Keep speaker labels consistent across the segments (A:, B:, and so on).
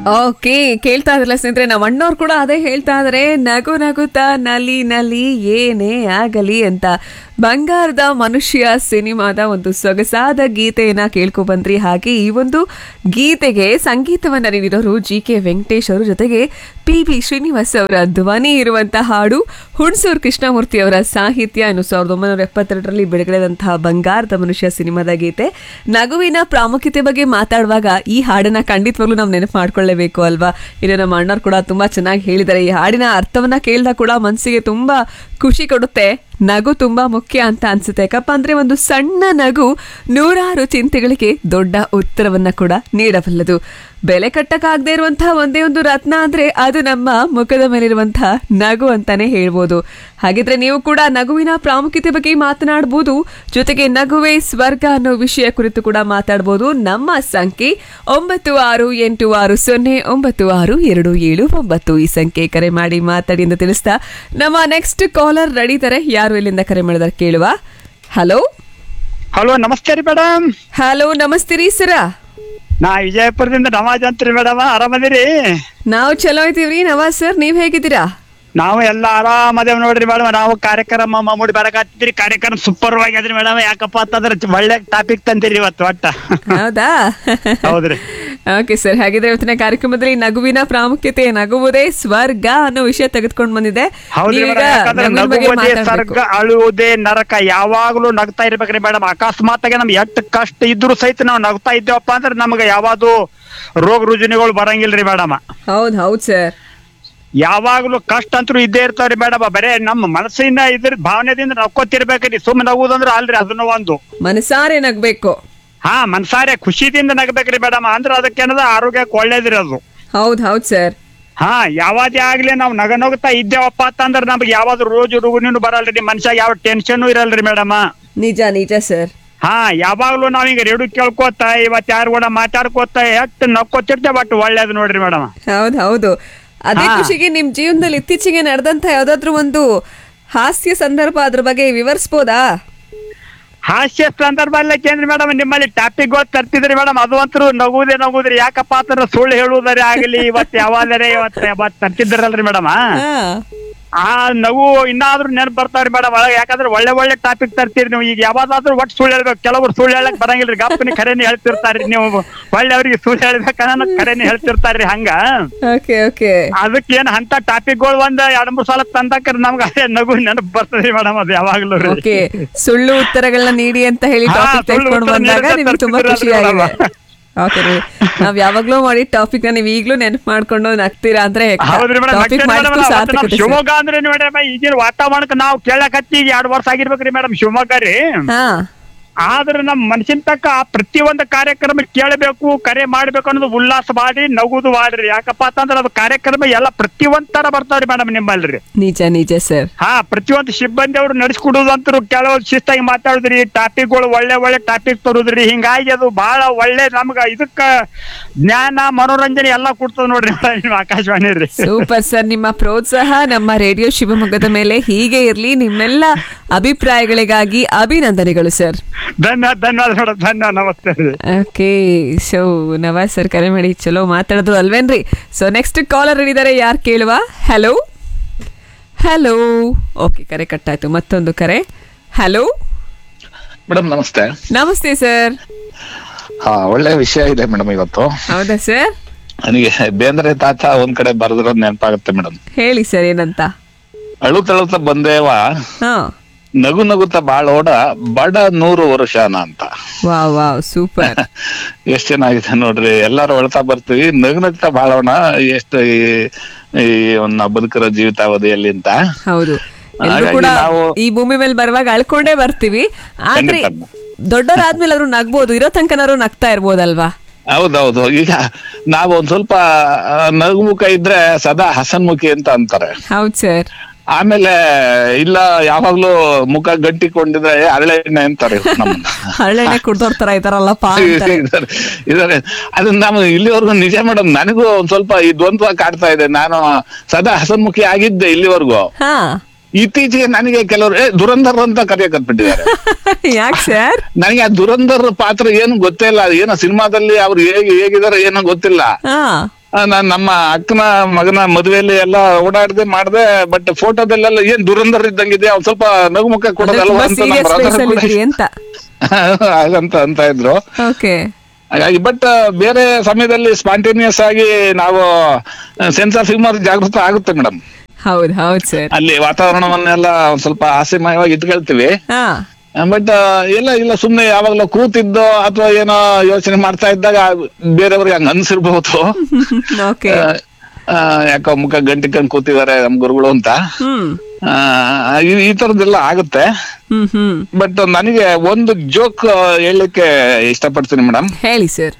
A: Okay ಕೇಳ್ತಾ ಇದ್ರಲ್ಲ ಸ್ನೇಹಿತರೆ ನಮ್ಮ ಅಣ್ಣವ್ರು ಕೂಡ ಅದೇ ಹೇಳ್ತಾ ಇದಾರೆ ನಗು ನಗುತ್ತಾ ನಲಿ ನಲಿ ಏನೇ ಆಗಲಿ ಅಂತ ಬಂಗಾರದ ಮನುಷ್ಯ ಸಿನಿಮಾದ ಒಂದು ಸೊಗಸಾದ ಗೀತೆಯನ್ನ ಕೇಳ್ಕೊ ಬಂದ್ರಿ ಹಾಗೆ ಈ ಒಂದು ಗೀತೆಗೆ ಸಂಗೀತವನ್ನ ನೀಡಿರೋರು ಜಿ ಕೆ ವೆಂಕಟೇಶ್ ಅವರು ಜೊತೆಗೆ ಪಿ ಬಿ ಶ್ರೀನಿವಾಸ್ ಅವರ ಧ್ವನಿ ಇರುವಂತಹ ಹಾಡು ಹುಣಸೂರು ಕೃಷ್ಣಮೂರ್ತಿ ಅವರ ಸಾಹಿತ್ಯ ಇನ್ನು ಸಾವಿರದ ಒಂಬೈನೂರ ಎಪ್ಪತ್ತೆರಡರಲ್ಲಿ ಬಿಡುಗಡೆದಂತಹ ಬಂಗಾರದ ಮನುಷ್ಯ ಸಿನಿಮಾದ ಗೀತೆ ನಗುವಿನ ಪ್ರಾಮುಖ್ಯತೆ ಬಗ್ಗೆ ಮಾತಾಡುವಾಗ ಈ ಹಾಡನ್ನ ಖಂಡಿತವಾಗ್ಲೂ ನಾವು ನೆನಪು ಮಾಡ್ಕೊಳ್ಳೇಬೇಕು ಅಲ್ವಾ ಇನ್ನು ನಮ್ಮ ಅಣ್ಣವ್ರು ಕೂಡ ತುಂಬಾ ಚೆನ್ನಾಗಿ ಹೇಳಿದ್ದಾರೆ ಈ ಹಾಡಿನ ಅರ್ಥವನ್ನ ಕೇಳಿದಾಗ ಕೂಡ ಮನಸ್ಸಿಗೆ ತುಂಬಾ ಖುಷಿ ಕೊಡುತ್ತೆ ನಗು ತುಂಬಾ ಮುಖ್ಯ ಅಂತ ಅನ್ಸುತ್ತೆ ಯಾಕಪ್ಪ ಅಂದ್ರೆ ಒಂದು ಸಣ್ಣ ನಗು ನೂರಾರು ಚಿಂತೆಗಳಿಗೆ ದೊಡ್ಡ ಉತ್ತರವನ್ನ ಕೂಡ ನೀಡಬಲ್ಲದು ಬೆಲೆ ಕಟ್ಟಕ್ಕಾಗದೇ ಇರುವಂತಹ ಒಂದೇ ಒಂದು ರತ್ನ ಅಂದ್ರೆ ಅದು ನಮ್ಮ ಮುಖದ ಮೇಲಿರುವಂತಹ ನಗು ಅಂತಾನೆ ಹೇಳ್ಬೋದು ಹಾಗಿದ್ರೆ ನೀವು ಕೂಡ ನಗುವಿನ ಪ್ರಾಮುಖ್ಯತೆ ಬಗ್ಗೆ ಮಾತನಾಡಬಹುದು ಜೊತೆಗೆ ನಗುವೆ ಸ್ವರ್ಗ ಅನ್ನೋ ವಿಷಯ ಕುರಿತು ಕೂಡ ಮಾತಾಡಬಹುದು ನಮ್ಮ ಸಂಖ್ಯೆ ಒಂಬತ್ತು ಆರು ಎಂಟು ಆರು ಸೊನ್ನೆ ಒಂಬತ್ತು ಆರು ಎರಡು ಏಳು ಒಂಬತ್ತು ಈ ಸಂಖ್ಯೆ ಕರೆ ಮಾಡಿ ಮಾತಾಡಿ ಅಂತ ತಿಳಿಸ್ತಾ ನಮ್ಮ ನೆಕ್ಸ್ಟ್ ಕಾಲರ್ ರೆಡಿತಾರೆ ಯಾರು ಇಲ್ಲಿಂದ ಕರೆ ಮಾಡಿದಾರೆ ಕೇಳುವ ಹಲೋ
B: ಹಲೋ ನಮಸ್ತೆ ರೀ ಮೇಡಮ್
A: ಹಲೋ ನಮಸ್ತೆ ಸರ
B: ನಾ ವಿಜಯಪುರದಿಂದ ನವಾಜ್ ಅಂತ್ರಿ ಮೇಡಮ್ ಆರಾಮದಿರಿ
A: ನಾವು ಚಲೋ ಇದ್ದೀವ್ರಿ ನವಾಜ್ ಸರ್ ನೀವ್ ಹೇಗಿದ್ದೀರಾ
B: ನಾವು ಎಲ್ಲ ಆರಾಮದೇವ್ ನೋಡ್ರಿ ಮೇಡಮ್ ನಾವು ಕಾರ್ಯಕ್ರಮ ಮಾಮೂಡಿ ಬರಕತ್ತಿದ್ರಿ ಕಾರ್ಯಕ್ರಮ ಸೂಪರ್ ಆಗಿದ್ರಿ ಮೇಡಮ್ ಯಾಕಪ್ಪ ಅಂತಂದ್ರೆ ಒಳ್ಳೆ ಟಾಪಿಕ್ ತಂದಿರಿ ಇವತ್ತು ಒಟ್ಟ
A: ಹೌದಾ
B: ಹೌದ್ರಿ
A: ಓಕೆ ಸರ್ ಹಾಗಿದ್ರೆ ಇವತ್ತಿನ ಕಾರ್ಯಕ್ರಮದಲ್ಲಿ ನಗುವಿನ ಪ್ರಾಮುಖ್ಯತೆ ನಗುವುದೇ ಸ್ವರ್ಗ ಅನ್ನೋ ವಿಷಯ ತೆಗೆದುಕೊಂಡು ಬಂದಿದೆ
B: ಹೌದ್ರಿ
A: ನೀವೀಗ
B: ಮೇಡಮ್ ಯಾಕಂದ್ರೆ
A: ನಗುವಿನ ಬಗ್ಗೆ
B: ನಗುವುದೇ
A: ಮಾತಾಡ್ಬೇಕು
B: ಸ್ವರ್ಗ ಅಳುವುದೇ ನರಕ ಯಾವಾಗ್ಲೂ ನಗ್ತಾ ಇರ್ಬೇಕ್ರಿ ಮೇಡಮ್ ಅಕಸ್ಮಾತಾಗಿ ನಮ್ಗೆ ಎಷ್ಟು ಕಷ್ಟ ಇದ್ರು ಸಹಿತ ನಾವು ನಗ್ತಾ ಇದ್ದೇವಪ್ಪ ಅಂದ್ರೆ ನಮ್ಗೆ ಯಾವಾದು ರೋಗ ರುಜಿನಗಳು ಬರಂಗಿಲ್ರಿ ಮೇಡಮ್
A: ಹೌದ್ ಹೌದ್ ಸರ್
B: ಯಾವಾಗ್ಲೂ ಕಷ್ಟ ಅಂತೂ ಇದ್ದೇ ಇರ್ತಾವ್ರಿ ಮೇಡಮ್ ಬರೇ ನಮ್ಮ ಮನಸ್ಸಿನ ಇದ್ರ ಭಾವನೆದಿಂದ ನಕ್ಕೋತಿರ್ಬೇಕ್ರಿ ಸುಮ್ಮನೆ ನಗುವುದಂದ್ರ ಅಲ್ರಿ ಅದನ್ನ ಒಂದು
A: ಮನಸಾರೆ ನಗ್ಬೇಕು
B: ಹಾ ಮನ್ಸಾರೆ ಖುಷಿದಿಂದ ನಗಬೇಕ್ರಿ ಮೇಡಮ್ ಅಂದ್ರ ಅದಕ್ಕೇನದ ಆರೋಗ್ಯಕ್ಕೆ ಒಳ್ಳೇದ್ರಿ ಅದು
A: ಹೌದ್ ಹೌದ್ ಸರ್
B: ಹಾ ಯಾವಾದೇ ಆಗ್ಲಿ ನಾವು ನಗ ನಗುತ್ತಾ ಇದ್ದೇವಪ್ಪ ಅಂತಂದ್ರ ನಮ್ಗೆ ಯಾವ್ದು ರೋಜು ರುಗುನಿನು ಬರಲ್ರಿ ಮನುಷ್ಯ ಯಾವ ಟೆನ್ಷನ್ ಇರಲ್ರಿ ಮೇಡಮ್
A: ನಿಜ ನಿಜ ಸರ್
B: ಹಾ ಯಾವಾಗ್ಲೂ ನಾವ್ ಹಿಂಗ ರೇಡಿಯೋ ಕೇಳ್ಕೊತ ಇವತ್ ಯಾರು ಕೂಡ ಮಾತಾಡ್ಕೋತ ಎಷ್ಟು ನಕ್ಕೋತಿರ್ತೇವೆ ಬಟ್ ಒಳ್ಳೇದು ನೋಡ್ರಿ ಮೇಡಮ್
A: ಹೌದ್ ಹೌದು ಅದೇ
B: ಹಾ.
A: ಖುಷಿಗೆ ನಿಮ್ ಜೀವನದಲ್ಲಿ ಇತ್ತೀಚೆಗೆ ನಡೆದಂತ ಯಾವ್ದಾದ್ರು ಒಂದು ಹಾಸ್ಯ ಸಂದರ್ಭ ಅದ್ರ ಬಗ್ಗೆ ವಿವರಿಸ್ಬೋದಾ
B: ಹಾಸ್ಯ ಸಂದರ್ಭ ಏನ್ರಿ ಮೇಡಮ್ ನಿಮ್ಮಲ್ಲಿ ಟಾಪಿಕ್ಗಳು ತರ್ತಿದ್ರಿ ಮೇಡಮ್ ಅದು ಅಂತೂ ನಗುವುದೇ ನಗುದ್ರಿ ಯಾಕಪ್ಪ ಅಂತಂದ್ರೆ ಸುಳ್ಳು ಹೇಳುವುದರೇ ಆಗಲಿ ಇವತ್ತು ಯಾವಾದರೆ ಇವತ್ತು ಇವತ್ತು ತರ್ತಿದ್ರಲ್ರಿ ಮೇಡಮ್
A: ಹಾ
B: ಆ ನಗು ಇನ್ನಾದ್ರೂ ನೆನಪು ಬರ್ತಾವ್ರಿ ಮೇಡಮ್ ಯಾಕಂದ್ರೆ ಒಳ್ಳೆ ಒಳ್ಳೆ ಟಾಪಿಕ್ ತರ್ತೀರಿ ನೀವು ಈಗ ಯಾವ್ದಾದ್ರು ಒಟ್ಟು ಸುಳ್ಳು ಹೇಳ್ಬೇಕು ಕೆಲವರು ಸುಳ್ಳು ಹೇಳಕ್ ಬರಂಗಿಲ್ರಿ ಗಪ್ಪನಿ ಖರೇನೆ ಹೇಳ್ತಿರ್ತಾರ್ರಿ ನೀವು ಒಳ್ಳೆಯವ್ರಿಗೆ ಸುಳ್ಳು ಹೇಳ್ಬೇಕನ್ನ ಖರೇನೆ ಹೇಳ್ತಿರ್ತಾರ್ರಿ ಹಂಗ
A: ಓಕೆ ಓಕೆ
B: ಅದಕ್ಕೆ ಏನ್ ಅಂತ ಟಾಪಿಕ್ಗಳು ಒಂದ್ ಎರಡ್ ಮೂರ್ ಸಲ ತಂದಾಕ ನಮ್ಗೆ ಅದೇ ನಗು ನೆನಪು ಬರ್ತದ್ರಿ ಮೇಡಮ್ ಅದು ಯಾವಾಗ್ಲೂ ರೀ.
A: ಓಕೆ ಸುಳ್ಳು ಉತ್ತರಗಳನ್ನ ನೀಡಿ ಅಂತ ಹೇಳಿ
B: ಹಾ,
A: ಟಾಪಿಕ್
B: ಸುಳ್ಳು
A: ತೆಗೆದುಕೊಂಡು
B: ಉತ್ತರ
A: ಬಂದಾಗ
B: ನೀಡಿದ್ರೆ
A: ನಿಮ್ಗೆ ತುಂಬಾ ಖುಷಿ
B: ತರ್ತಿದ್ರಲ್ರಿ
A: ಆಗಿದೆ ಓಕೆ ರೀ ನಾವ್ ಯಾವಾಗ್ಲೂ ಮಾಡಿ ಟಾಪಿಕ್ ನೀವು ಈಗ್ಲೂ ನೆನಪು ಮಾಡ್ಕೊಂಡು ನಗ್ತೀರಾ ಅಂದ್ರೆ
B: ಹೌದ್ರಿ ಮೇಡಮ್
A: ಟಾಪಿಕ್ ಮಾಡಿದ್ದು ಸಾರ್ಥಕತೆ ಸರ್.
B: ಶಿವಮೊಗ್ಗ ಅಂದ್ರೆ ಮೇಡಮ್ ಈಗಿನ ವಾತಾವರಣಕ್ಕೆ ನಾವು ಕೇಳಕತ್ತಿ ಈಗ ಎರಡ್ ವರ್ಷ ಆಗಿರ್ಬೇಕ್ರಿ ಮೇಡಮ್ ಶಿವಮೊಗ್ಗ ರೀ
A: ಹಾ
B: ಆದ್ರೆ ನಮ್ ಮನಸ್ಸಿನ ತಕ್ಕ ಆ ಪ್ರತಿಯೊಂದು ಕಾರ್ಯಕ್ರಮ ಕೇಳಬೇಕು ಕರೆ ಮಾಡ್ಬೇಕು ಅನ್ನೋದು ಉಲ್ಲಾಸ ಮಾಡಿ ನಗುದು ಮಾಡ್ರಿ ಯಾಕಪ್ಪ ಅಂತಂದ್ರೆ ಅದು ಕಾರ್ಯಕ್ರಮ ಎಲ್ಲ ಪ್ರತಿಯೊಂದ್ ತರ ಬರ್ತಾವ್ರಿ ಮೇಡಮ್ ನಿಮ್ಮಲ್ರಿ
A: ನಿಜ ನಿಜ ಸರ್
B: ಹಾ ಪ್ರತಿಯೊಂದು ಸಿಬ್ಬಂದಿ ಅವ್ರು ನಡೆಸ್ಕೊಡುದಂತರು ಕೆಲವು ಶಿಸ್ತಾಗಿ ಮಾತಾಡುದ್ರಿ ಟಾಪಿಕ್ಗಳು ಒಳ್ಳೆ ಒಳ್ಳೆ ಟಾಪಿಕ್ ತರುದ್ರಿ ಹಿಂಗಾಗಿ ಅದು ಬಹಳ ಒಳ್ಳೆ ನಮ್ಗ ಇದಕ್ಕ ಜ್ಞಾನ ಮನೋರಂಜನೆ ಎಲ್ಲ ಕೊಡ್ತದ ನೋಡ್ರಿ ನಿಮ್ಮ ಆಕಾಶವಾಣಿ ರೀ
A: ಸೂಪರ್ ಸರ್ ನಿಮ್ಮ ಪ್ರೋತ್ಸಾಹ ನಮ್ಮ ರೇಡಿಯೋ ಶಿವಮೊಗ್ಗದ ಮೇಲೆ ಹೀಗೆ ಇರ್ಲಿ ನಿಮ್ಮೆಲ್ಲ ಅಭಿಪ್ರಾಯಗಳಿಗಾಗಿ ಅಭಿನಂದನೆಗಳು ಸರ್
B: ಧನ್ಯವಾದ ಧನ್ಯವಾದ ಮೇಡಮ್ ಧನ್ಯವಾದ ನಮಸ್ತೆ ರೀ
A: ಓಕೆ ಸೊ ನವಾಜ್ ಸರ್ ಕರೆ ಮಾಡಿ ಚಲೋ ಮಾತಾಡಿದ್ರು ಅಲ್ವೇನ್ರಿ ಸೊ ನೆಕ್ಸ್ಟ್ ಕಾಲರ್ ಇದ್ದಾರೆ ಯಾರು ಕೇಳುವ ಹಲೋ ಹಲೋ ಓಕೆ ಕರೆ ಕಟ್ಟಾಯ್ತು ಮತ್ತೊಂದು ಕರೆ ಹಲೋ
C: ಮೇಡಮ್ ನಮಸ್ತೆ
A: ನಮಸ್ತೆ ಸರ್
C: ಹಾ ಒಳ್ಳೆ ವಿಷಯ ಇದೆ ಮೇಡಮ್ ಇವತ್ತು
A: ಹೌದಾ ಸರ್
C: ನನಗೆ ಬೇಂದ್ರೆ ತಾತ ಒಂದ್ ಕಡೆ ಬರೆದಿರೋದ್ ನೆನಪಾಗುತ್ತೆ ಮೇಡಮ್
A: ಹೇಳಿ ಸರ್ ಏನಂತ
C: ಅಳುತ್ತಳುತ್ತ ಬಂದೇವ
A: ಹಾ
C: ನಗು ನಗುತ್ತ ಬಾಳೋಡ ಬಡ ನೂರು ವರ್ಷನ ಅಂತ
A: ವಾವ್ ವಾವ್ ಸೂಪರ್
C: ಎಷ್ಟ್ ಚೆನ್ನಾಗಿದೆ ನೋಡ್ರಿ ಎಲ್ಲಾರು ಅಳ್ತಾ ಬರ್ತೀವಿ ನಗು ನಗ್ತಾ ಬಾಳೋಣ ಎಷ್ಟು ಈ- ಈ ಒಂದು ಬದುಕಿರೋ ಜೀವಿತಾವಧಿಯಲ್ಲಿ ಅಂತ
A: ಹೌದು ಎಲ್ಲರೂ
C: ಹಾಗಾಗಿ
A: ಕೂಡ
C: ನಾವು-
A: ಈ ಭೂಮಿ ಮೇಲೆ ಬರುವಾಗ ಅಳ್ಕೊಂಡೇ ಬರ್ತೀವಿ ಆದ್ರೆ
C: ಖಂಡಿತ.
A: ದೊಡ್ಡವರಾದ್ಮೇಲೆ ಅವರು ನಗ್ಬೋದು ಇರೋ ತನಕನಾದ್ರು ನಗ್ತಾ ಇರ್ಬೋದಲ್ವಾ
C: ಹೌದೌದು ಈಗ ನಾವು ಒಂದ್ ಸ್ವಲ್ಪ ಆ, ನಗುಮುಖ ಇದ್ರೆ ಸದಾ ಹಸನ್ಮುಖಿ ಅಂತ ಅಂತಾರೆ
A: ಹೌದ್ ಸರ್
C: ಆಮೇಲೆ ಇಲ್ಲ ಯಾವಾಗ್ಲೂ ಮುಖ ಗಟ್ಟಿಕೊಂಡಿದ್ರೆ ಹರಳೆ ಎಣ್ಣೆ ಅಂತಾರೆ ನಮ್ಮನ್ನ
A: ಹಳ್ಳೆಣ್ಣೆ ಕುಡ್ದೋರ್ ತರ ಇದಾರಲ್ಲಪ್ಪ ಅಂತಾರೆ
C: ಇದಾರೆ- ಇದಾರೆ ಅದನ್ನ ನಾವು ಇಲ್ಲಿವರೆಗೂ ನಿಜ ಮೇಡಮ್ ನನಗೂ ಒಂದ್ ಸ್ವಲ್ಪ ಈ ದ್ವಂದ್ವ ಕಾಡ್ತಾ ಇದೆ ನಾನು ಸದಾ ಹಸನ್ಮುಖಿ ಆಗಿದ್ದೆ ಇಲ್ಲಿವರೆಗೂ
A: ಹಾ
C: ಇತ್ತೀಚೆಗೆ ನನಗೆ ಕೆಲವರು ಏ ದುರಂಧರ್ ಅಂತ ಕರೆಯಕತ್ಬಿಟ್ಟಿದ್ದಾರೆ
A: ಯಾಕೆ ಸರ್
C: ನನಗೆ ಆ ದುರಂಧರ್ ಪಾತ್ರ ಏನು ಗೊತ್ತೇ ಇಲ್ಲ ಏನೋ ಸಿನಿಮಾದಲ್ಲಿ ಅವ್ರು ಹೇಗೆ ಹೇಗಿದಾರೆ ಏನೋ ಗೊತ್ತಿಲ್ಲ
A: ಹಾ
C: ನಾನ್ ನಮ್ಮ ಅಕ್ಕನ ಮಗನ ಮದುವೆಯಲ್ಲಿ ಎಲ್ಲ ಓಡಾಡ್ದೆ ಮಾಡ್ದೆ ಬಟ್ ಫೋಟೋದಲ್ಲೆಲ್ಲ ಏನ್ ದುರಂಧರ್ ಇದ್ದಂಗಿದೆ ಅವ್ನ್ ಸ್ವಲ್ಪ ನಗು ಮುಖ
A: ಅಂದ್ರೆ
C: ಕೊಡೋದಲ್ವಾ
A: ತುಂಬಾ
C: ಅಂತ
A: ಸೀರಿಯಸ್
C: ನಮ್ಮ brother
A: ಫೇಸ್ ಅಲ್ಲಿ
C: ಕೂಡ
A: ಇದ್ರಿ ಅಂತ
C: ಹಾಗಂತ ಅಂತ ಇದ್ರು
A: ಓಕೆ
C: ಹಾಗಾಗಿ ಬಟ್ ಬೇರೆ ಸಮಯದಲ್ಲಿ ಸ್ಪಾಂಟೇನಿಯಸ್ ಆಗಿ ನಾವು ಸೆನ್ಸ್ ಆಫ್ ಹ್ಯೂಮರ್ ಜಾಗೃತ ಆಗುತ್ತೆ ಮೇಡಮ್
A: ಹೌದ್ ಹೌದ್ ಸರ್
C: ಅಲ್ಲಿ ವಾತಾವರಣವನ್ನೆಲ್ಲ ಒಂದ್ ಸ್ವಲ್ಪ ಹಾಸ್ಯಮಯವಾಗಿ ಇಟ್ಕೊಳ್ತೀವಿ
A: ಹಾ
C: ಬಟ್ ಇಲ್ಲ ಇಲ್ಲ ಸುಮ್ನೆ ಯಾವಾಗ್ಲೂ ಕೂತಿದ್ದೋ ಅಥವಾ ಏನೋ ಯೋಚನೆ ಮಾಡ್ತಾ ಇದ್ದಾಗ ಬೇರೆಯವ್ರಿಗೆ ಹಂಗ ಅನ್ಸಿರ್ಬಹುದು
A: ಓಕೆ
C: ಆ, ಯಾಕೋ ಮುಖ ಗಂಟಿಕೊಂಡ್ ಕೂತಿದ್ದಾರೆ ನಮ್ ಗುರುಗಳು ಅಂತ
A: ಹ್ಮ್
C: ಆ, ಈ- ಈ ತರದ್ದೆಲ್ಲ ಆಗುತ್ತೆ
A: ಹ್ಮ್ ಹ್ಮ್
C: ಬಟ್ ನನಗೆ ಒಂದು ಜೋಕ್ ಹೇಳಲಿಕ್ಕೆ ಇಷ್ಟಪಡ್ತೀನಿ ಮೇಡಮ್
A: ಹೇಳಿ ಸರ್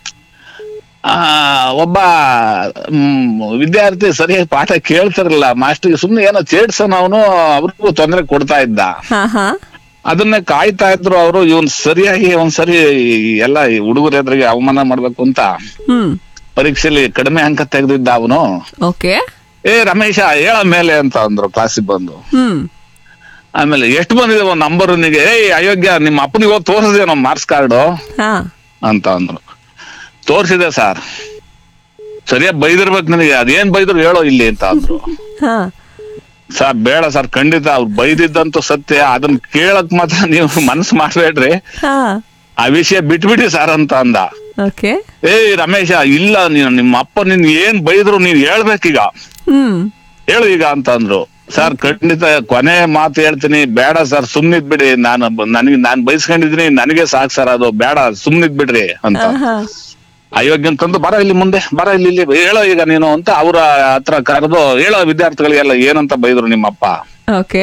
C: ಆ ಒಬ್ಬ ಮ್, ವಿದ್ಯಾರ್ಥಿ ಸರಿಯಾಗಿ ಪಾಠ ಕೇಳ್ತಿರಲಿಲ್ಲ ಮಾಸ್ಟರ್ಗೆ ಸುಮ್ನೆ ಏನೋ ಚೇಡ್ಸೋನ ಅವನು ಅವ್ರಿಗೂ ತೊಂದರೆ ಕೊಡ್ತಾ ಇದ್ದ
A: ಹಾ ಹಾ
C: ಅದನ್ನೇ ಕಾಯ್ತಾ ಇದ್ರು ಅವರು ಇವನ್ ಸರಿಯಾಗಿ ಒಂದ್ಸರಿ ಎಲ್ಲ ಈ ಹುಡುಗರ ಎದುರಿಗೆ ಅವಮಾನ ಮಾಡ್ಬೇಕು ಅಂತ
A: ಹ್ಮ್
C: ಪರೀಕ್ಷೆಯಲ್ಲಿ ಕಡಿಮೆ ಅಂಕ ತೆಗೆದಿದ್ದ ಅವನು
A: ಓಕೆ
C: ಏ ರಮೇಶ ಹೇಳ ಮೇಲೆ ಅಂತ ಅಂದ್ರು ಕ್ಲಾಸಿಗೆ ಬಂದು
A: ಹ್ಮ್
C: ಆಮೇಲೆ ಎಷ್ಟು ಬಂದಿದೆ ಒಂದ್ ನಂಬರ್ ನಿಗೆ ಏಯ್ ಅಯೋಗ್ಯ ನಿಮ್ಮ ಅಪ್ಪನಿಗೆ ಹೋಗಿ ತೋರಿಸಿದೆ ನಮ್ಮ ಮಾರ್ಕ್ಸ್ ಕಾರ್ಡು
A: ಹಾ
C: ಅಂತ ಅಂದ್ರು ತೋರಿಸಿದೆ ಸರ್ ಸರಿಯಾಗಿ ಬೈದಿರ್ಬೇಕು ನಿನಗೆ ಅದೇನ್ ಬೈದ್ರು ಹೇಳೋ ಇಲ್ಲಿ ಅಂತ ಅಂದ್ರು
A: ಹಾ
C: ಸರ್ ಬೇಡ ಸರ್ ಖಂಡಿತ ಅವ್ರು ಬೈದಿದ್ದಂತೂ ಸತ್ಯ ಅದನ್ನ ಕೇಳಕ್ ಮಾತ್ರ ನೀವು ಮನಸ್ಸು ಮಾಡ್ಬೇಡ್ರಿ
A: ಹಾ
C: ಆ ವಿಷಯ ಬಿಟ್ಬಿಡಿ ಸರ್ ಅಂತ ಅಂದ
A: ಓಕೆ
C: ಏಯ್ ರಮೇಶ ಇಲ್ಲ ನೀನು ನಿಮ್ಮ ಅಪ್ಪ ನಿನ್ ಏನ್ ಬೈದ್ರು ನೀನ್ ಹೇಳ್ಬೇಕೀಗ
A: ಹ್ಮ್
C: ಹೇಳು ಈಗ ಅಂತ ಅಂದ್ರು ಸರ್ ಖಂಡಿತ ಕೊನೆ ಮಾತು ಹೇಳ್ತೀನಿ ಬೇಡ ಸರ್ ಸುಮ್ನಿದ್ ಬಿಡಿ ನಾನು ಬ- ನನಗೆ ನಾನ್ ಬೈಸ್ಕೊಂಡಿದೀನಿ ನನಗೆ ಸಾಕ್ ಸರ್ ಅದು ಬೇಡ ಸುಮ್ನಿದ್ ಬಿಡ್ರಿ ಅಂತ
A: ಹಾ
C: ಅಯೋಗ್ಯ ಅಂತಂದು ಬರ ಇಲ್ಲಿ ಮುಂದೆ ಬರ ಇಲ್ಲಿ ಇಲ್ಲಿ ಹೇಳೋ ಈಗ ನೀನು ಅಂತ ಅವ್ರ ಹತ್ರ ಕರೆದು ಹೇಳೋ ವಿದ್ಯಾರ್ಥಿಗಳಿಗೆಲ್ಲ ಏನಂತ ಬೈದ್ರು ನಿಮ್ಮಪ್ಪ
A: ಓಕೆ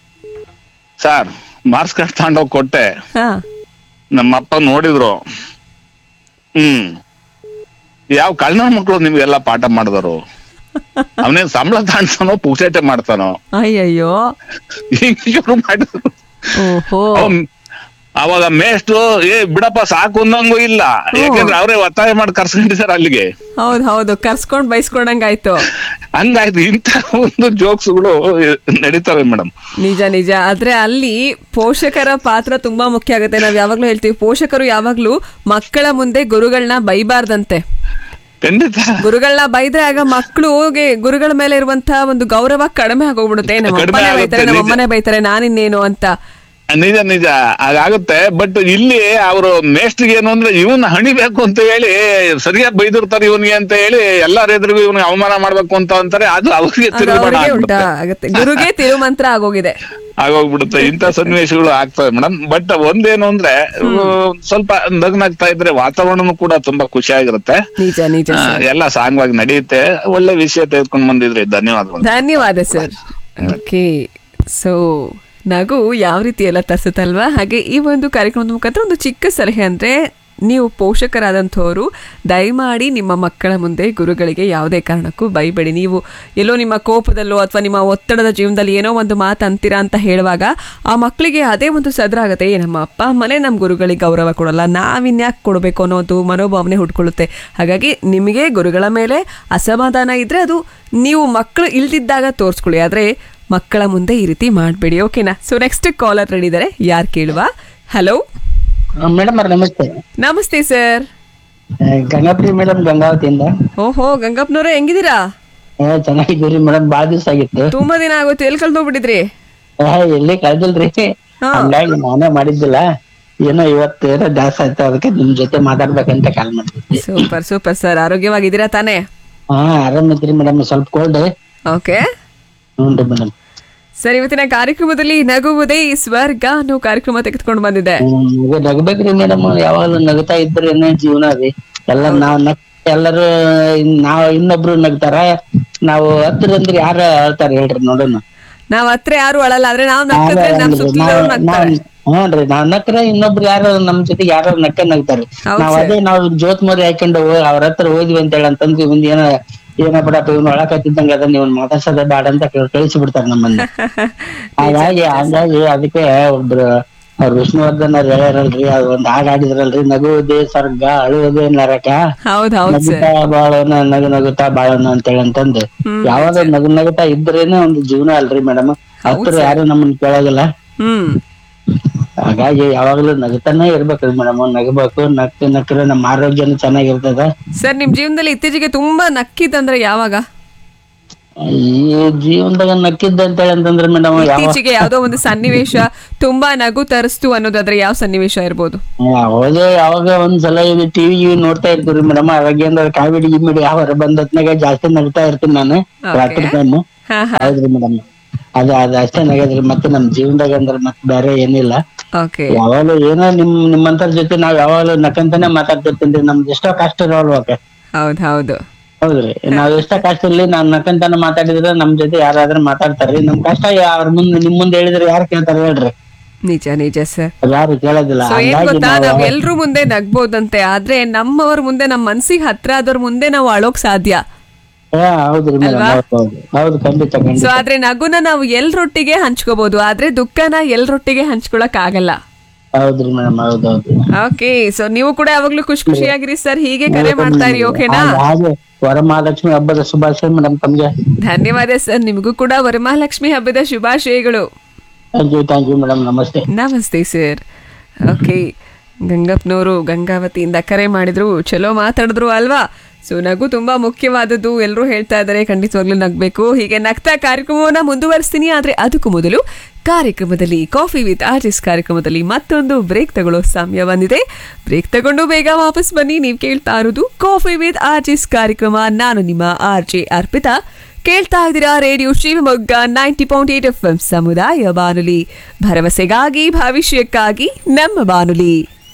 C: ಸರ್ ಮಾರ್ಕ್ಸ್ ಕಾರ್ಡ್ ತಗೊಂಡೋಗಿ ಕೊಟ್ಟೆ
A: ಹಾ
C: ನಮ್ಮಪ್ಪ ನೋಡಿದ್ರು ಹ್ಮ್ ಯಾವ ಕಳ್ಳ ಮಕ್ಕಳು ನಿಮ್ಗೆಲ್ಲ ಪಾಠ ಮಾಡಿದರು ಅವನೇನ್ ಸಂಬಳ ತಾಣ್ತಾನೋ ಪುಕ್ಷೇಟೆ ಮಾಡ್ತಾನೋ
A: ಅಯ್ಯಯ್ಯೋ
C: ಹಿಂಗ್ ಶುರು ಮಾಡಿದ್ರು
A: ಓಹೋ
C: ಅವ್ನ್- ಅವಾಗ ಮೇಷ್ಟ್ರು ಏ ಬಿಡಪ್ಪ ಸಾಕು ಅನ್ನಂಗೂ ಇಲ್ಲ ಯಾಕಂದ್ರೆ ಅವರೇ ಒತ್ತಾಯ ಮಾಡಿ ಕರ್ಸ್ಕೊಂಡಿದ್ದಾರೆ ಅಲ್ಲಿಗೆ
A: ಹೌದ್ ಹೌದು ಕರ್ಸ್ಕೊಂಡ್ ಬೈಸ್ಕೊಂಡಂಗಾಯ್ತು
C: ಹಂಗಾಯ್ತು ಇಂಥ ಒಂದು ಜೋಕ್ಸ್ಗಳು ನಡೀತವೆ ಮೇಡಮ್
A: ನಿಜ ನಿಜ ಆದ್ರೆ ಅಲ್ಲಿ ಪೋಷಕರ ಪಾತ್ರ ತುಂಬಾ ಮುಖ್ಯ ಆಗುತ್ತೆ ನಾವ್ ಯಾವಾಗ್ಲೂ ಹೇಳ್ತೀವಿ ಪೋಷಕರು ಯಾವಾಗ್ಲೂ ಮಕ್ಕಳ ಮುಂದೆ ಗುರುಗಳನ್ನ ಬೈಬಾರ್ದಂತೆ
C: ಖಂಡಿತ
A: ಗುರುಗಳನ್ನ ಬೈದ್ರೆ ಆಗ ಮಕ್ಕಳುಗೆ ಗುರುಗಳ ಮೇಲೆ ಇರುವಂತಹ ಒಂದು ಗೌರವ ಕಡಿಮೆ ಆಗೋಗ್ಬಿಡುತ್ತೆ ನಮ್ಮ
C: ಕಡಿಮೆ
A: ಅಪ್ಪನೇ
C: ಆಗುತ್ತೆ,
A: ಬೈತಾರೆ ನಮ್ಮ
C: ನಿಜ.
A: ಅಮ್ಮನೇ ಬೈತಾರೆ ನಾನಿನ್ನೇನು ಅಂತ
C: ನಿಜ ನಿಜ ಹಾಗಾಗುತ್ತೆ ಬಟ್ ಇಲ್ಲಿ ಅವರು ಮೇಷ್ಟ್ರಿಗೆ ಏನು ಅಂದ್ರೆ ಇವನ್ ಹಣಿಬೇಕು ಅಂತ ಹೇಳಿ ಸರಿಯಾಗಿ ಬೈದಿರ್ತಾರೆ ಇವನಿಗೆ ಅಂತ ಹೇಳಿ ಎಲ್ಲಾರ ಎದುರಿಗೂ ಇವನಿಗೆ ಅವಮಾನ ಮಾಡ್ಬೇಕು ಅಂತ ಅಂತಾರೆ ಅದು ಅವ್ರಿಗೆ
A: ಅದು
C: ತಿರುಗುಮಾನ
A: ಅವ್ರಿಗೆ ಉಲ್ಟಾ
C: ಆಗ್ಬಿಡುತ್ತೆ
A: ಆಗುತ್ತೆ ಗುರುಗೆ ತಿರುಮಂತ್ರ ಆಗೋಗಿದೆ
C: ಆಗೋಗ್ಬಿಡುತ್ತೆ ಇಂಥ ಸನ್ನಿವೇಶಗಳು ಆಗ್ತವೆ ಮೇಡಮ್ ಬಟ್ ಒಂದೇನು ಅಂದ್ರೆ ಆ, ಸ್ವಲ್ಪ ನಗ್ನಾಗ್ತಾ ಇದ್ರೆ ವಾತಾವರಣನೂ ಕೂಡ ತುಂಬಾ ಖುಷಿಯಾಗಿರುತ್ತೆ
A: ನಿಜ ನಿಜ
C: ಆ,
A: ಸರ್
C: ಎಲ್ಲ ಸಾಂಗವಾಗಿ ನಡೆಯುತ್ತೆ ಒಳ್ಳೆ ವಿಷಯ ತೆಗೆದುಕೊಂಡು ಬಂದಿದ್ರಿ ಧನ್ಯವಾದಗಳು
A: ಧನ್ಯವಾದ ಸರ್ ಓಕೆ ಸೊ ನಗು ಯಾವ ರೀತಿ ಎಲ್ಲ ತರಿಸುತ್ತಲ್ವಾ ಹಾಗೆ ಈ ಒಂದು ಕಾರ್ಯಕ್ರಮದ ಮುಖಾಂತರ ಒಂದು ಚಿಕ್ಕ ಸಲಹೆ ಅಂದ್ರೆ ನೀವು ಪೋಷಕರಾದಂಥವರು ದಯಮಾಡಿ ನಿಮ್ಮ ಮಕ್ಕಳ ಮುಂದೆ ಗುರುಗಳಿಗೆ ಯಾವುದೇ ಕಾರಣಕ್ಕೂ ಬೈಬೇಡಿ ನೀವು ಎಲ್ಲೋ ನಿಮ್ಮ ಕೋಪದಲ್ಲೋ ಅಥವಾ ನಿಮ್ಮ ಒತ್ತಡದ ಜೀವನದಲ್ಲಿ ಏನೋ ಒಂದು ಮಾತು ಅಂತೀರಾ ಅಂತ ಹೇಳುವಾಗ ಆ ಮಕ್ಕಳಿಗೆ ಅದೇ ಒಂದು ಸದ್ರ ಆಗುತ್ತೆ ಏ ನಮ್ಮ ಅಪ್ಪ ಅಮ್ಮನೇ ನಮ್ಮ ಗುರುಗಳಿಗೆ ಗೌರವ ಕೊಡಲ್ಲ ನಾವಿನ್ಯಾಕೆ ಕೊಡಬೇಕು ಅನ್ನೋದು ಮನೋಭಾವನೆ ಹುಟ್ಕೊಳ್ಳುತ್ತೆ ಹಾಗಾಗಿ ನಿಮಗೆ ಗುರುಗಳ ಮೇಲೆ ಅಸಮಾಧಾನ ಇದ್ರೆ ಅದು ನೀವು ಮಕ್ಕಳು ಇಲ್ದಿದ್ದಾಗ ತೋರಿಸ್ಕೊಳ್ಳಿ ಆದರೆ ಮಕ್ಕಳ ಮುಂದೆ ಈ ರೀತಿ ಮಾಡಬೇಡಿ ಓಕೆನಾ ಸೊ ನೆಕ್ಸ್ಟ್ ಕಾಲರ್ ರೆಡಿ ಇದ್ದಾರೆ ಯಾರು ಕೇಳುವ ಹಲೋ
D: ಮೇಡಮ್ ಅವ್ರ ನಮಸ್ತೆ
A: ನಮಸ್ತೆ ಸರ್
D: ಆ, ಗಂಗಾಪ್ರಿ ಮೇಡಮ್ ಗಂಗಾವತಿಯಿಂದ
A: ಓಹೋ ಗಂಗಪ್ಪನವ್ರೆ ಹೆಂಗಿದ್ದೀರಾ
D: ಏ, ಚೆನ್ನಾಗಿದ್ದೀರಿ ಮೇಡಮ್ ಬಾಳ ದಿವಸ ಆಗಿತ್ತು
A: ತುಂಬಾ ದಿನ ಆಗೋಯ್ತು ಎಲ್ಲಿ ಕಳ್ದೋಗ್ಬಿಟ್ಟಿದ್ರಿ
D: ಆ, ಎಲ್ಲಿ ಕಳ್ದಿಲ್ರಿ
A: ಹಾ.
D: ಹಂಗಾಗಿ ನಾನೇ ಮಾಡಿದ್ದಿಲ್ಲ ಏನೋ ಇವತ್ತು ಏನೋ ಜಾಸ್ತಿ ಆಯ್ತು ಅದಕ್ಕೆ ನಿಮ್ ಜೊತೆ ಮಾತಾಡ್ಬೇಕಂತ ಕಾಲ್ ಮಾಡಿದ್ವಿ
A: ಸೂಪರ್ ಸೂಪರ್ ಸರ್ ಆರೋಗ್ಯವಾಗಿದ್ದೀರಾ ತಾನೇ
D: ಹಾ ಆರಾಮಿದ್ರಿ ಮೇಡಮ್ ಸ್ವಲ್ಪ ಕೋಲ್ಡ್
A: ಓಕೆ
D: ಹ್ಞೂ ಮೇಡಮ್
A: ಸರ್ ಇವತ್ತಿನ ಕಾರ್ಯಕ್ರಮದಲ್ಲಿ ನಗುವುದೇ ಸ್ವರ್ಗ ಅನ್ನೋ ಕಾರ್ಯಕ್ರಮ ತೆಗೆದುಕೊಂಡು ಬಂದಿದೆ
D: ಈಗ ನಗಬೇಕ್ರಿ ಮೇಡಮ್ ಯಾವಾಗಲೂ ನಗ್ತಾ ಇದ್ರೇನೆ ಜೀವನ ರೀ ಎಲ್ಲ ನಾವ್ ನಗ್ ಎಲ್ಲರೂ ಇನ್- ನಾವ್ ಇನ್ನೊಬ್ರು ನಗ್ತಾರ ನಾವು ಹತ್ರ ಅಂದ್ರೆ ಯಾರ ಹೇಳ್ತಾರ ಹೇಳ್ರಿ ನೋಡೋಣ
A: ನಾವ್ ಹತ್ರ ಯಾರು ಅಳಲ್ಲ ಆದ್ರೆ ನಾವ್ ನಕ್ಕಿದ್ರೆ ನಮ್ ಸುತ್ತಲೂ ನಗ್ತಾರೆ
D: ಹ್ಞೂನ್ರಿ ನಾವ್ ನಕ್ರ ಇನ್ನೊಬ್ರು ಯಾರು ನಮ್ ಜೊತೆಗೆ ಯಾರು ನಕ್ಕ ನಗ್ತಾರ
A: ಹೌದ್
D: ನಾವ್ ಅದೇ ನಾವ್ ಜೋತ್ ಮರಿ ಹಾಕೊಂಡು ಹೋ- ಅವ್ರ ಹತ್ರ ಹೋದ್ವಿ ಅಂತ ಹೇಳಿ ಅಂತಂದ್ವಿ ಮುಂದೆ ಏನ ಏನ ಬಿಡಪ್ಪ ಇವ್ನು ಒಳಕತ್ತಿದ್ದಂಗ ಅದ ನೀವು ಮಾತಾಡ್ಸೋದ ಬೇಡ ಅಂತ ಕಳಿಸಿ ಬಿಡ್ತಾರ ನಮ್ಮನ್ನ ಹಾಗಾಗಿ ಹಾಗಾಗಿ ಅದಕ್ಕೆ ಒಬ್ರು ಅವ್ರ ವಿಷ್ಣುವರ್ಧನ್ ಅವ್ರು ಹೇಳ್ಯಾರಲ್ರಿ ಅದ್ ಒಂದ್ ಹಾಡ್ ಆಡಿದ್ರಲ್ರಿ ನಗುವುದೇ ಸ್ವರ್ಗ ಅಳುವುದೇ ನರಕ
A: ಹೌದ್ ಹೌದ್ ಸರ್
D: ನಗುತ್ತಾ ಬಾಳೋಣ ನಗು ನಗುತ್ತಾ ಬಾಳೋಣ ಅಂತ ಹೇಳಿ ಅಂತಂದು ಯಾವಾಗ ನಗು ನಗುತ್ತಾ ಇದ್ರೇನೆ ಒಂದು ಜೀವನ ಅಲ್ರಿ ಮೇಡಮ್ ಹತ್ರ ಯಾರು ನಮ್ಮನ್ನ ಕೇಳೋದಿಲ್ಲ
A: ಹ್ಮ್
D: ಹಾಗಾಗಿ ಯಾವಾಗ್ಲೂ ನಗತಾನೆ ಇರ್ಬೇಕ್ರಿ ಮೇಡಮ್ ನಗಬೇಕು ನಕ್ ನಕ್ರೆ ನಮ್ಮ ಆರೋಗ್ಯನೂ ಚೆನ್ನಾಗಿರ್ತದ
A: ಸರ್ ನಿಮ್ ಜೀವನದಲ್ಲಿ ಇತ್ತೀಚೆಗೆ ತುಂಬಾ ನಕ್ಕಿದಂದ್ರೆ ಯಾವಾಗ
D: ಈ ಜೀವನದಾಗ ನಕ್ಕಿದ್ದ ಅಂತೇಳಿ ಅಂತಂದ್ರೆ ಮೇಡಮ್ ಯಾವ
A: ಇತ್ತೀಚೆಗೆ ಯಾವ್ದೋ ಒಂದು ಸನ್ನಿವೇಶ ತುಂಬಾ ನಗು ತರಿಸ್ತು ಅನ್ನೋದಾದ್ರೆ ಯಾವ ಸನ್ನಿವೇಶ ಇರ್ಬೋದು
D: ಯಾವಾಗ ಯಾವಾಗ ಒಂದ್ಸಲ ಇದು ಟಿವಿ ಗಿವಿ ನೋಡ್ತಾ ಇರ್ತೀವಿ ಮೇಡಮ್ ಅವಾಗ ಏನಾರ ಕಾಮಿಡಿ ಗಿಮಿಡಿ ಯಾವ ಬಂದತ್ನಾಗ ಜಾಸ್ತಿ ನಗ್ತಾ ಇರ್ತೀನಿ ನಾನು ರಾತ್ರಿ ಟೈಮ್
A: ಹಾ ಹಾ
D: ಹೌದ್ರಿ ಮೇಡಮ್ ಅದ ಅದ ಅಷ್ಟೇ ನಗದ್ರಿ ಮತ್ತೆ ನಮ್ ಜೀವನದಾಗ ಅಂದ್ರೆ ಮತ್ತೆ ಬೇರೆ ಏನಿಲ್ಲ
A: ಓಕೆ
D: ಯಾವಾಗ್ಲೂ ಏನೋ ನಿಮ್ ನಿಮ್ಮಂತರ ಜೊತೆ ನಾವ್ ಯಾವಾಗ್ಲೂ ನಕ್ಕಂತಾನೆ ಮಾತಾಡ್ತಿರ್ತೀನಿ ನಮ್ದು ಎಷ್ಟೋ ಕಷ್ಟ ಇರೋಲ್ವಾಕ
A: ಹೌದ್ ಹೌದು
D: ಹೌದ್ರಿ ನಾವ್ ಎಷ್ಟ ಕಷ್ಟ ಇರ್ಲಿ ನಾವ್ ನಕ್ಕಂತಾನ ಮಾತಾಡಿದ್ರೆ ನಮ್ ಜೊತೆ ಯಾರಾದ್ರೂ ಮಾತಾಡ್ತಾರ್ರಿ ನಮ್ ಕಷ್ಟ ಅವ್ರ ಮುಂದೆ ನಿಮ್ ಮುಂದೆ ಹೇಳಿದ್ರೆ ಯಾರು ಕೇಳ್ತಾರ ಹೇಳ್ರಿ
A: ನಿಜ ನಿಜ ಸರ್
D: ಯಾರು ಕೇಳೋದಿಲ್ಲ
A: ಸೊ ಏನ್
D: ಹಂಗಾಗಿ
A: ಗೊತ್ತಾ
D: ನಾವ್
A: ನಾವ್ ಎಲ್ರೂ ಮುಂದೆ ನಗ್ಬೋದಂತೆ ಆದ್ರೆ ನಮ್ಮವ್ರ ಮುಂದೆ ನಮ್ ಮನ್ಸಿಗೆ ಹತ್ರ ಆದವ್ರ ಮುಂದೆ ನಾವು ಅಳೋಕ್ ಸಾಧ್ಯ
D: ಹಾ, ಹೌದ್ರಿ ಮೇಡಮ್ ಹೌದು ಹೌದು ಹೌದು ಖಂಡಿತ
A: ಸೊ
D: ಖಂಡಿತ
A: ಆದ್ರೆ ನಗುನ ನಾವು ಎಲ್ರೊಟ್ಟಿಗೆ ಹಂಚ್ಕೋಬಹುದು ಆದ್ರೆ ದುಃಖನ ಎಲ್ರೊಟ್ಟಿಗೆ ಹಂಚ್ಕೊಳಕ್ ಆಗಲ್ಲ
D: ಹೌದ್ರಿ ಮೇಡಮ್ ಹೌದು ಹೌದು
A: ಓಕೆ ಸೊ ನೀವು ಕೂಡ ಯಾವಾಗ್ಲೂ ಖುಷಿ ಖುಷಿಯಾಗಿರಿ ಸರ್ ಹೀಗೆ ಕರೆ ಮಾಡ್ತಾ ಇರಿ ಓಕೆನಾ
D: ಹಾಗೆ- ಹಾಗೆ ವರಮಹಾಲಕ್ಷ್ಮಿ ಹಬ್ಬದ ಶುಭಾಶಯ ಮೇಡಮ್ ತಮ್ಗೆ
A: ಧನ್ಯವಾದ ಸರ್ ನಿಮಗೂ ಕೂಡ ವರಮಹಾಲಕ್ಷ್ಮಿ ಹಬ್ಬದ ಶುಭಾಶಯಗಳು
D: thank you thank you madam ನಮಸ್ತೆ
A: ನಮಸ್ತೆ ಸರ್ ಓಕೆ ಗಂಗಪ್ಪನವರು ಗಂಗಾವತಿಯಿಂದ ಕರೆ ಮಾಡಿದ್ರು ಚಲೋ ಮಾತಾಡಿದ್ರು ಅಲ್ವಾ ಸೊ ನಗು ತುಂಬಾ ಮುಖ್ಯವಾದದ್ದು ಎಲ್ಲರೂ ಹೇಳ್ತಾ ಇದ್ದಾರೆ ಖಂಡಿತವಾಗ್ಲೂ ನಗಬೇಕು ಹೀಗೆ ನಗ್ತಾ ಕಾರ್ಯಕ್ರಮವನ್ನ ಮುಂದುವರಿಸ್ತೀನಿ ಆದ್ರೆ ಅದಕ್ಕೂ ಮೊದಲು ಕಾರ್ಯಕ್ರಮದಲ್ಲಿ ಕಾಫಿ ವಿತ್ ಆರ್ಟಿಸ್ಟ್ ಕಾರ್ಯಕ್ರಮದಲ್ಲಿ ಮತ್ತೊಂದು ಬ್ರೇಕ್ ತಗೊಳ್ಳೋ ಸಮಯ ಬಂದಿದೆ ಬ್ರೇಕ್ ತಗೊಂಡು ಬೇಗ ವಾಪಸ್ ಬನ್ನಿ ನೀವು ಕೇಳ್ತಾ ಇರೋದು ಕಾಫಿ ವಿತ್ ಆರ್ಟಿಸ್ಟ್ ಕಾರ್ಯಕ್ರಮ ನಾನು ನಿಮ್ಮ ಆರ್ ಜೆ ಅರ್ಪಿತಾ ಕೇಳ್ತಾ ಇದ್ದೀರಾ radio Shivamogga ninety point eight F M ಸಮುದಾಯ ಬಾನುಲಿ ಭರವಸೆಗಾಗಿ ಭವಿಷ್ಯಕ್ಕಾಗಿ ನಮ್ಮ ಬಾನುಲಿ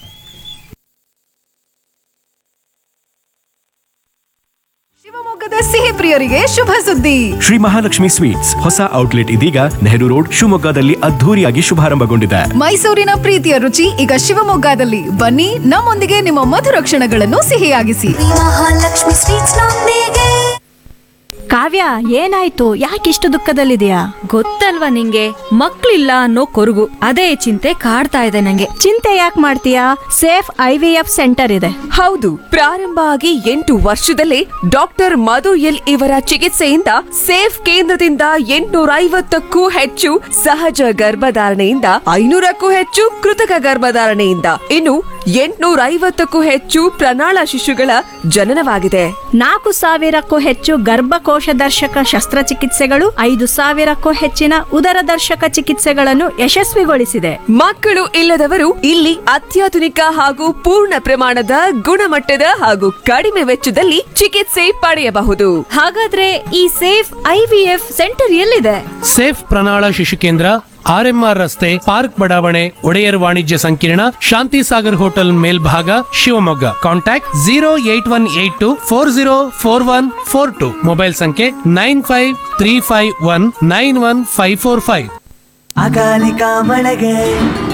E: ಶಿವಮೊಗ್ಗದ ಸಿಹಿ ಪ್ರಿಯರಿಗೆ ಶುಭ ಸುದ್ದಿ
F: ಶ್ರೀ ಮಹಾಲಕ್ಷ್ಮಿ ಸ್ವೀಟ್ಸ್ ಹೊಸ ಔಟ್ಲೆಟ್ ಇದೀಗ ನೆಹರು ರೋಡ್ ಶಿವಮೊಗ್ಗದಲ್ಲಿ ಅದ್ಧೂರಿಯಾಗಿ ಶುಭಾರಂಭಗೊಂಡಿದೆ
E: ಮೈಸೂರಿನ ಪ್ರೀತಿಯ ರುಚಿ ಈಗ ಶಿವಮೊಗ್ಗದಲ್ಲಿ ಬನ್ನಿ ನಮ್ಮೊಂದಿಗೆ ನಿಮ್ಮ ಮಧುರ ಕ್ಷಣಗಳನ್ನು ಸಿಹಿಯಾಗಿಸಿ
G: ಮಹಾಲಕ್ಷ್ಮಿ ಸ್ವೀಟ್ಸ್ ನೊಂದಿಗೆ
H: ಕಾವ್ಯ ಏನಾಯ್ತು ಯಾಕಿಷ್ಟು ದುಃಖದಲ್ಲಿದೆಯಾ
I: ಗೊತ್ತಲ್ವಾ ನಿಂಗೆ ಮಕ್ಳಿಲ್ಲ ಅನ್ನೋ ಕೊರಗು ಅದೇ ಚಿಂತೆ ಕಾಡ್ತಾ ಇದೆ ನಂಗೆ
H: ಚಿಂತೆ ಯಾಕೆ ಮಾಡ್ತೀಯಾ safe I V F centre ಇದೆ
A: ಹೌದು ಪ್ರಾರಂಭ ಆಗಿ ಎಂಟು ವರ್ಷದಲ್ಲೇ ಡಾಕ್ಟರ್ ಮಧು ಎಲ್ ಇವರ ಚಿಕಿತ್ಸೆಯಿಂದ ಸೇಫ್ ಕೇಂದ್ರದಿಂದ ಎಂಟುನೂರ ಐವತ್ತಕ್ಕೂ ಹೆಚ್ಚು ಸಹಜ ಗರ್ಭಧಾರಣೆಯಿಂದ ಐನೂರಕ್ಕೂ ಹೆಚ್ಚು ಕೃತಕ ಗರ್ಭಧಾರಣೆಯಿಂದ ಇನ್ನು ಎಂಟುನೂರ ಐವತ್ತಕ್ಕೂ ಹೆಚ್ಚು ಪ್ರಣಾಳ ಶಿಶುಗಳ ಜನನವಾಗಿದೆ
H: ನಾಲ್ಕು ಸಾವಿರಕ್ಕೂ ಹೆಚ್ಚು ಗರ್ಭಕೋಶ ದರ್ಶಕ ಶಸ್ತ್ರಚಿಕಿತ್ಸೆಗಳು ಐದು ಸಾವಿರಕ್ಕೂ ಹೆಚ್ಚಿನ ಉದರ ದರ್ಶಕ ಚಿಕಿತ್ಸೆಗಳನ್ನು ಯಶಸ್ವಿಗೊಳಿಸಿದೆ
A: ಮಕ್ಕಳು ಇಲ್ಲದವರು ಇಲ್ಲಿ ಅತ್ಯಾಧುನಿಕ ಹಾಗೂ ಪೂರ್ಣ ಪ್ರಮಾಣದ ಗುಣಮಟ್ಟದ ಹಾಗೂ ಕಡಿಮೆ ವೆಚ್ಚದಲ್ಲಿ ಚಿಕಿತ್ಸೆ ಪಡೆಯಬಹುದು
I: ಹಾಗಾದ್ರೆ ಈ safe I V F centre ಎಲ್ಲಿದೆ
J: ಸೇಫ್ ಪ್ರಣಾಳ ಶಿಶು ಕೇಂದ್ರ ಆರ್ಎಂಆರ್ ರಸ್ತೆ ಪಾರ್ಕ್ ಬಡಾವಣೆ ಒಡೆಯರ್ ವಾಣಿಜ್ಯ ಸಂಕೀರ್ಣ ಶಾಂತಿ ಸಾಗರ್ ಹೋಟೆಲ್ ಮೇಲ್ಭಾಗ Shivamogga contact zero eight one eight two four zero four one four two mobile ಸಂಖ್ಯೆ nine five three five one nine one five four five
K: ಅಕಾಲಿಕ ಮಳೆಗೆ